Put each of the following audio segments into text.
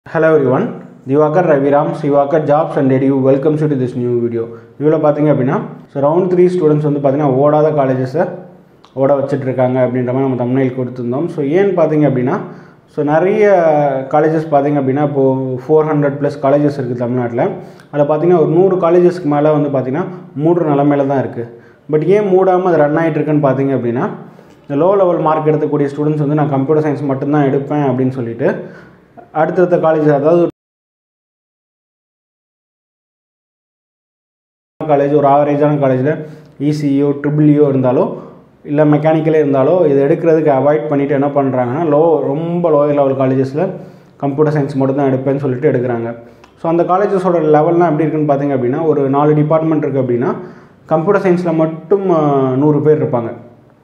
Hello everyone, Divakar Raviram, Sivakar Jobs and Edu welcomes you to this new video. இதில் பார்த்தீங்க அப்படின்னா so round three students வந்து பார்த்தீங்கன்னா ஓடாத காலேஜஸை ஓட வச்சுட்டு இருக்காங்க அப்படின்ற மாதிரி நம்ம தமிழில் கொடுத்துருந்தோம் ஸோ ஏன்னு பார்த்தீங்க அப்படின்னா ஸோ நிறைய காலேஜஸ் பார்த்தீங்க அப்படின்னா இப்போது ஃபோர் ஹண்ட்ரட் ப்ளஸ் காலேஜஸ் இருக்குது தமிழ்நாட்டில் அதில் பார்த்தீங்கன்னா ஒரு நூறு காலேஜஸ்க்கு மேலே வந்து பார்த்தீங்கன்னா மூடுற நிலமையில தான் இருக்குது பட் ஏன் மூடாமல் அது ரன் ஆகிட்டு இருக்குன்னு பார்த்தீங்க அப்படின்னா இந்த லோ லெவல் மார்க் எடுக்கக்கூடிய ஸ்டூடெண்ட்ஸ் வந்து நான் கம்ப்யூட்டர் சயின்ஸ் மட்டும்தான் எடுப்பேன் அப்படின்னு சொல்லிட்டு அடுத்தடுத்த காலேஜ் அதாவது காலேஜ் ஒரு ஆவரேஜான காலேஜில் இசியோ ட்ரிபிள்இயோ இருந்தாலோ இல்லை மெக்கானிக்கலே இருந்தாலோ இது எடுக்கிறதுக்கு அவாய்ட் பண்ணிவிட்டு என்ன பண்ணுறாங்கன்னா லோ ரொம்ப லோயர் லெவல் காலேஜஸில் கம்ப்யூட்டர் சயின்ஸ் மட்டும் தான் எடுப்பேன்னு சொல்லிட்டு எடுக்கிறாங்க ஸோ அந்த காலேஜஸோட லெவல்லாம் எப்படி இருக்குன்னு பார்த்தீங்க அப்படின்னா ஒரு நாலு டிபார்ட்மெண்ட் இருக்குது அப்படின்னா கம்ப்யூட்டர் சயின்ஸில் மட்டும் அஹ், நூறு பேர் இருப்பாங்க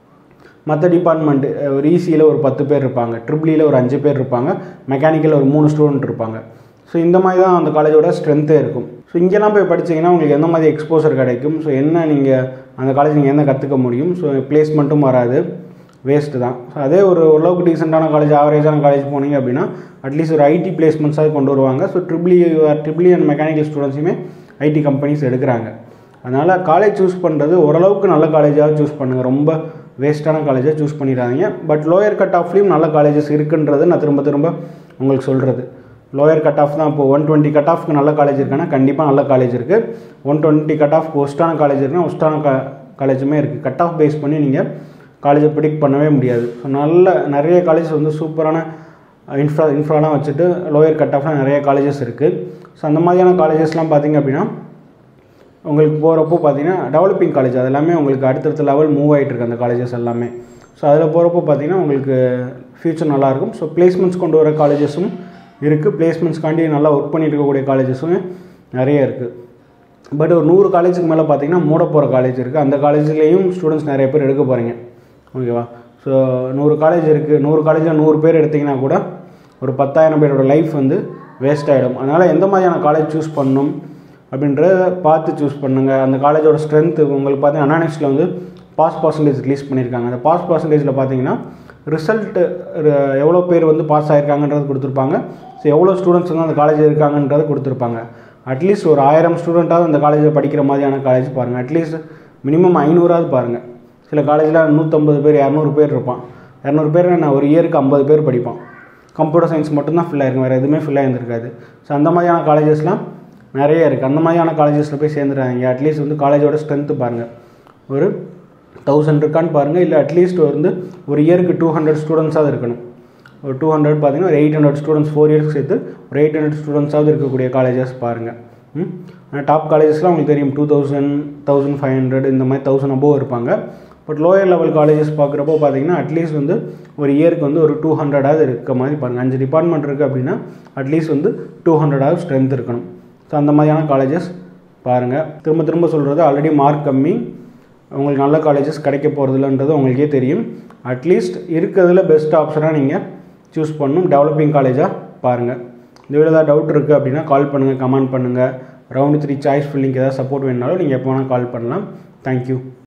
மற்ற டிபார்ட்மெண்ட்டு ஒரு ஈசியில் ஒரு பத்து பேர் இருப்பாங்க ட்ரிபிளியில் ஒரு அஞ்சு பேர் இருப்பாங்க மெக்கானிக்கல் ஒரு மூணு ஸ்டூடெண்ட் இருப்பாங்க ஸோ இந்த மாதிரி தான் அந்த காலேஜோட ஸ்ட்ரென்த்தே இருக்கும் ஸோ இங்கெல்லாம் போய் படிச்சீங்கன்னா உங்களுக்கு எந்த மாதிரி எக்ஸ்போசர் கிடைக்கும் ஸோ என்ன நீங்கள் அந்த காலேஜ் நீங்கள் என்ன கற்றுக்க முடியும் ஸோ பிளேஸ்மெண்ட்டும் வராது வேஸ்ட்டு தான் ஸோ அதே ஒரு ஓரளவுக்கு டீசெண்டான காலேஜ் ஆவரேஜான காலேஜ் போனீங்க அப்படின்னா அட்லீஸ்ட் ஒரு ஐடி பிளேஸ்மெண்ட்ஸாக கொண்டு வருவாங்க so triple E triple E and mechanical ஸ்டூடெண்ட்ஸுமே ஐடி கம்பெனிஸ் எடுக்கிறாங்க அதனால் காலேஜ் சூஸ் பண்ணுறது ஓரளவுக்கு நல்ல காலேஜாக சூஸ் பண்ணுங்கள் ரொம்ப வேஸ்ட்டான காலேஜாக சூஸ் பண்ணிடாதீங்க பட் லோயர் கட் ஆஃப்லேயும் நல்ல காலேஜஸ் இருக்குன்றது நான் திரும்ப திரும்ப உங்களுக்கு சொல்கிறது லோயர் கட் ஆஃப் தான் இப்போ ஒன் டுவெண்ட்டி கட் ஆஃப்க்கு நல்ல காலேஜ் இருக்குன்னா கண்டிப்பாக நல்ல காலேஜ் இருக்குது ஒன் டுவெண்ட்டி கட் ஆஃப் ஒஸ்ட்டான காலேஜ் இருக்குன்னா ஒஸ்ட்டான கா காலேஜுமே இருக்குது கட் ஆஃப் பேஸ் பண்ணி நீங்கள் காலேஜை ப்ரிடிக்ட் பண்ணவே முடியாது ஸோ நல்ல நிறைய காலேஜஸ் வந்து சூப்பரான இன்ஃப்ரா இன்ஃப்ராலாம் வச்சுட்டு லோயர் கட் ஆஃப்லாம் நிறைய காலேஜஸ் இருக்குது ஸோ அந்த மாதிரியான காலேஜஸ்லாம் பார்த்தீங்க அப்படின்னா உங்களுக்கு போகிறப்போ பார்த்தீங்கன்னா டெவலப்பிங் காலேஜ் அது எல்லாமே உங்களுக்கு அடுத்தடுத்த லெவல் மூவ் ஆகிட்டு இருக்கு அந்த காலேஜஸ் எல்லாமே ஸோ அதில் போகிறப்போ பார்த்தீங்கன்னா உங்களுக்கு ஃப்யூச்சர் நல்லாயிருக்கும் ஸோ பிளேஸ்மெண்ட்ஸ் கொண்டு வர காலேஜஸும் இருக்குது பிளேஸ்மெண்ட்ஸ்க்காண்டி நல்லா ஒர்க் பண்ணிட்டு இருக்கக்கூடிய காலேஜஸும் நிறைய இருக்குது பட் ஒரு நூறு காலேஜுக்கு மேலே பார்த்தீங்கன்னா மூட போகிற காலேஜ் இருக்குது அந்த காலேஜ்லேயும் ஸ்டூடெண்ட்ஸ் நிறைய பேர் எடுக்க போகிறீங்க ஓகேவா ஸோ நூறு காலேஜ் இருக்குது நூறு காலேஜில் நூறு பேர் எடுத்திங்கன்னா கூட ஒரு பத்தாயிரம் பேரோட லைஃப் வந்து வேஸ்ட் ஆகிடும் அதனால் எந்த மாதிரியான காலேஜ் சூஸ் பண்ணணும் அப்படின்றத பார்த்து சூஸ் பண்ணுங்கள் அந்த காலேஜோட ஸ்ட்ரென்த்து உங்களுக்கு பார்த்தீங்கன்னா அனானிக்ஸில் வந்து பாஸ் பர்சன்டேஜ் ரிலீஸ் பண்ணியிருக்காங்க அந்த பாஸ் பர்சன்டேஜில் பார்த்தீங்கன்னா ரிசல்ட்டு எவ்வளோ பேர் வந்து பாஸ் ஆகிருக்காங்கன்றது கொடுத்துருப்பாங்க ஸோ எவ்வளோ ஸ்டூடெண்ட்ஸ் வந்து அந்த காலேஜ் இருக்காங்கன்றது கொடுத்துருப்பாங்க அட்லீஸ்ட் ஒரு ஆயிரம் ஸ்டூடெண்ட்டாவது அந்த காலேஜில் படிக்கிற மாதிரியான காலேஜ் பாருங்கள் அட்லீஸ்ட் மினிமம் ஐநூறாவது பாருங்கள் சில காலேஜில் நூற்றம்பது பேர் இரநூறு பேர் இருப்பான் இரநூறு பேர் நான் ஒரு இயருக்கு ஐம்பது பேர் படிப்பான் கம்ப்யூட்டர் சயின்ஸ் மட்டும்தான் ஃபில் ஆயிருக்கும் வேறு எதுவுமே ஃபில் ஆகிருந்திருக்காது ஸோ அந்த மாதிரியான காலேஜஸ்லாம் நிறைய இருக்குது அந்த மாதிரியான காலேஜஸில் போய் சேர்ந்துடுறாங்க அட்லீஸ்ட் வந்து காலேஜோட ஸ்ட்ரென்த்து பாருங்கள் ஒரு தௌசண்ட் இருக்கான்னு பாருங்கள் இல்லை அட்லீஸ்ட் வந்து ஒரு இயருக்கு டூ ஹண்ட்ரட் ஸ்டூடெண்ட்ஸாவது இருக்கணும் ஒரு டூ ஹண்ட்ரட் பார்த்தீங்கன்னா ஒரு eight hundred students four years சேர்த்து ஒரு எயிட் ஹண்ட்ரட் ஸ்டூடெண்ட்ஸாவது இருக்கக்கூடிய காலேஜஸ் பாருங்கள் ம் டாப் காலேஜஸ்லாம் உங்களுக்கு தெரியும் two thousand thousand five hundred இந்த மாதிரி தௌசண்ட் அபோவ் இருப்பாங்க பட் லோயர் லெவல் காலேஜஸ் பார்க்குறப்போ பார்த்தீங்கன்னா அட்லீஸ்ட் வந்து ஒரு இயருக்கு வந்து ஒரு டூ ஹண்ட்ரடாவது இருக்க மாதிரி பாருங்கள் அஞ்சு டிபார்ட்மெண்ட் இருக்குது அப்படின்னா அட்லீஸ்ட் வந்து டூ ஹண்ட்ரடாவது ஸ்ட்ரென்த் இருக்கணும் ஸோ அந்த மாதிரியான காலேஜஸ் பாருங்கள் திரும்ப திரும்ப சொல்கிறது ஆல்ரெடி மார்க் கம்மி உங்களுக்கு நல்ல காலேஜஸ் கிடைக்க போகிறதில்லன்றது உங்களுக்கே தெரியும் அட்லீஸ்ட் இருக்கிறதுல பெஸ்ட் ஆப்ஷனாக நீங்கள் சூஸ் பண்ணணும் டெவலப்பிங் காலேஜாக பாருங்கள் இந்த வீடியோ ஏதாவது டவுட் இருக்குது அப்படின்னா கால் பண்ணுங்கள் கமெண்ட் பண்ணுங்கள் ரவுண்டு த்ரீ சாய்ஸ் ஃபில்லிங்க்கு ஏதாவது சப்போர்ட் வேணுனாலும் நீங்கள் எப்போ வேணால் கால் பண்ணலாம் தேங்க்யூ